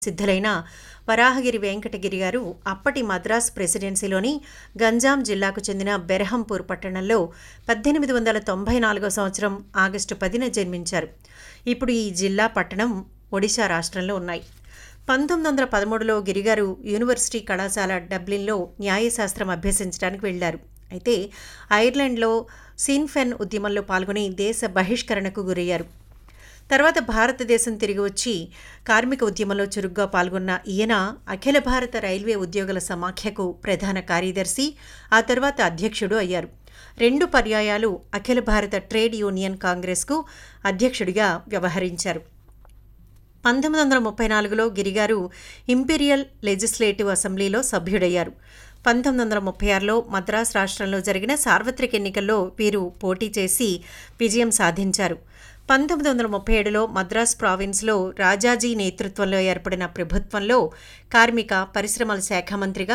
సిద్ధులైన వరాహగిరి వెంకటగిరి గారు అప్పటి మద్రాస్ ప్రెసిడెన్సీలోని గంజాం జిల్లాకు చెందిన బెరహంపూర్ పట్టణంలో పద్దెనిమిది వందల తొంభై నాలుగో సంవత్సరం ఆగస్టు పదిన జన్మించారు ఇప్పుడు ఈ జిల్లా పట్టణం ఒడిశా రాష్ట్రంలో ఉన్నాయి పంతొమ్మిది వందల పదమూడులో గిరిగారు యూనివర్సిటీ కళాశాల డబ్లిన్లో న్యాయశాస్త్రం అభ్యసించడానికి వెళ్లారు అయితే ఐర్లాండ్లో సిన్ఫెన్ ఉద్యమంలో పాల్గొని దేశ బహిష్కరణకు గురయ్యారు తర్వాత భారతదేశం తిరిగి వచ్చి కార్మిక ఉద్యమంలో చురుగ్గా పాల్గొన్న ఈయన అఖిల భారత రైల్వే ఉద్యోగుల సమాఖ్యకు ప్రధాన కార్యదర్శి ఆ తర్వాత అధ్యక్షుడు అయ్యారు రెండు పర్యాయాలు అఖిల భారత ట్రేడ్ యూనియన్ కాంగ్రెస్కు అధ్యక్షుడిగా వ్యవహరించారు పంతొమ్మిది వందల ముప్పై నాలుగులో గిరిగారు ఇంపీరియల్ లెజిస్లేటివ్ అసెంబ్లీలో సభ్యుడయ్యారు పంతొమ్మిది వందల ముప్పై ఆరులో మద్రాస్ రాష్ట్రంలో జరిగిన సార్వత్రిక ఎన్నికల్లో వీరు పోటీ చేసి విజయం సాధించారు పంతొమ్మిది వందల ముప్పై ఏడులో మద్రాస్ ప్రావిన్స్లో రాజాజీ నేతృత్వంలో ఏర్పడిన ప్రభుత్వంలో కార్మిక పరిశ్రమల శాఖ మంత్రిగా